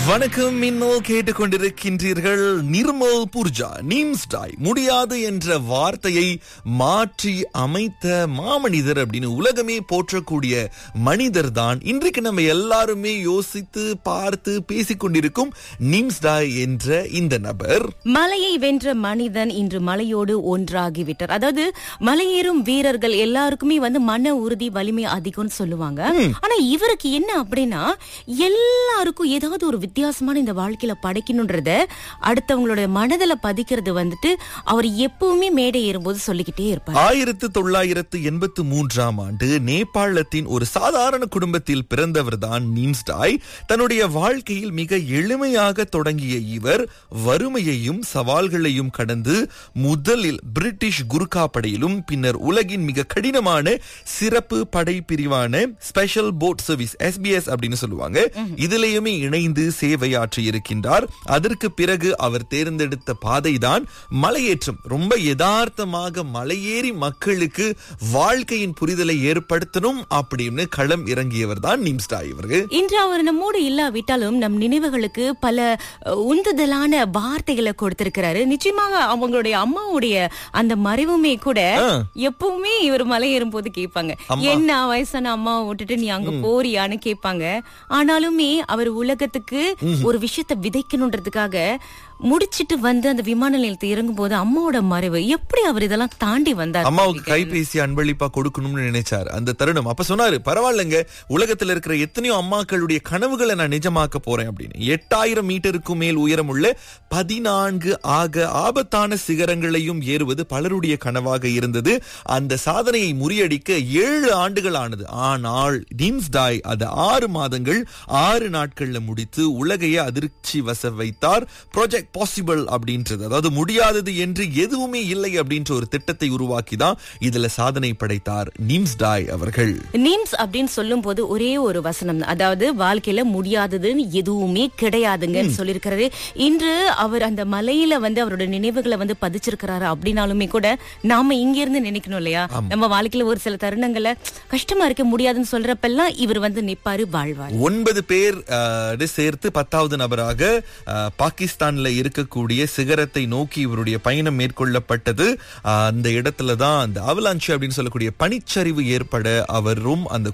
வணக்கம் மின்னல் கேட்டுக்கொண்டிருக்கின்றீர்கள் நிர்மல் புர்ஜா நீம்ஸ்டாய் முடியாது என்ற வார்த்தையை மாற்றி அமைத்த மாமனிதர் அப்படின்னு உலகமே போற்றக்கூடிய மனிதர் தான் இன்றைக்கு நம்ம எல்லாருமே யோசித்து பார்த்து பேசிக்கொண்டிருக்கும் நீம்ஸ்டாய் என்ற இந்த நபர் மலையை வென்ற மனிதன் இன்று மலையோடு ஒன்றாகிவிட்டார் அதாவது மலையேறும் வீரர்கள் எல்லாருக்குமே வந்து மன உறுதி வலிமை அதிகம்னு சொல்லுவாங்க ஆனா இவருக்கு என்ன அப்படின்னா எல்லாருக்கும் ஏதாவது ஒரு வித்தியாசமான இந்த வாழ்க்கையில படைக்கணும்ன்றத அடுத்தவங்களோட மனதில பதிக்கிறது வந்துட்டு அவர் எப்பவுமே மேடை ஏறும்போது சொல்லிக்கிட்டே இருப்பார் ஆயிரத்து தொள்ளாயிரத்து எண்பத்து மூன்றாம் ஆண்டு நேபாளத்தின் ஒரு சாதாரண குடும்பத்தில் பிறந்தவர் தான் நீம்ஸ்டாய் தன்னுடைய வாழ்க்கையில் மிக எளிமையாக தொடங்கிய இவர் வறுமையையும் சவால்களையும் கடந்து முதலில் பிரிட்டிஷ் குர்கா படையிலும் பின்னர் உலகின் மிக கடினமான சிறப்பு படை பிரிவான ஸ்பெஷல் போட் சர்வீஸ் எஸ்பிஎஸ் அப்படின்னு சொல்லுவாங்க இதிலேயுமே இணைந்து சேவையாற்றி இருக்கின்றார் அதற்கு பிறகு அவர் தேர்ந்தெடுத்த பாதைதான் மலையேற்றம் ரொம்ப யதார்த்தமாக மலையேறி மக்களுக்கு வாழ்க்கையின் புரிதலை ஏற்படுத்தணும் அப்படின்னு களம் இறங்கியவர் தான் நிம்ஸ்டா இவர்கள் இன்று அவர் நம்மோடு இல்லாவிட்டாலும் நம் நினைவுகளுக்கு பல அஹ், உந்துதலான வார்த்தைகளை கொடுத்திருக்கிறாரு நிச்சயமாக அவங்களுடைய அம்மாவுடைய அந்த மறைவுமே கூட ஆ. எப்பவுமே இவர் மலை ஏறும் போது கேட்பாங்க என்ன வயசான அம்மாவை விட்டுட்டு நீ அங்க போறியான்னு கேட்பாங்க ஆனாலுமே அவர் உலகத்துக்கு ஒரு விஷயத்தை விதைக்கணுன்றதுக்காக முடிச்சிட்டு வந்து அந்த விமான நிலையத்தை இறங்கும் போது அம்மாவோட மறைவு எப்படி அவர் இதெல்லாம் தாண்டி வந்தார் அம்மாவுக்கு கைபேசி அன்பளிப்பா கொடுக்கணும்னு நினைச்சார் அந்த தருணம் அப்ப சொன்னாரு பரவாயில்லைங்க உலகத்துல இருக்கிற எத்தனையோ அம்மாக்களுடைய கனவுகளை நான் நிஜமாக்க போறேன் அப்படின்னு எட்டாயிரம் மீட்டருக்கும் மேல் உயரமுள்ள பதினான்கு ஆக ஆபத்தான சிகரங்களையும் ஏறுவது பலருடைய கனவாக இருந்தது அந்த சாதனையை முறியடிக்க ஏழு ஆண்டுகள் ஆனது ஆனால் டிம்ஸ்டாய் அது ஆறு மாதங்கள் ஆறு நாட்கள்ல முடித்து உலகையே அதிர்ச்சி வச வைத்தார் ப்ராஜெக்ட் பாசிபிள் அப்படின்றது அதாவது முடியாதது என்று எதுவுமே இல்லை அப்படின்ற ஒரு திட்டத்தை உருவாக்கி தான் இதுல சாதனை படைத்தார் நிம்ஸ்டாய் அவர்கள் நீம்ஸ் அப்படின்னு சொல்லும் போது ஒரே ஒரு வசனம் தான். அதாவது வாழ்க்கையில முடியாததுன்னு எதுவுமே கிடையாதுங்கன்னு சொல்லியிருக்கிறாரு இன்று அவர் அந்த மலையில வந்து அவரோட நினைவுகளை வந்து பதிச்சிருக்கிறாரு அப்படின்னாலுமே கூட நாம இங்க இருந்து நினைக்கணும் இல்லையா நம்ம வாழ்க்கையில ஒரு சில தருணங்களை கஷ்டமா இருக்க முடியாதுன்னு சொல்றப்பெல்லாம் இவர் வந்து நிப்பாரு வாழ்வார் ஒன்பது பேர் அஹ், இது சேர்த்து பத்தாவது நபராக அஹ், பாகிஸ்தான்ல இருக்கக்கூடிய சிகரத்தை நோக்கி இவருடைய பயணம் மேற்கொள்ளப்பட்டது அஹ், அந்த இடத்துல தான் அந்த அவலாஞ்சி அப்படின்னு சொல்லக்கூடிய பனிச்சரிவு ஏற்பட அவரும் அந்த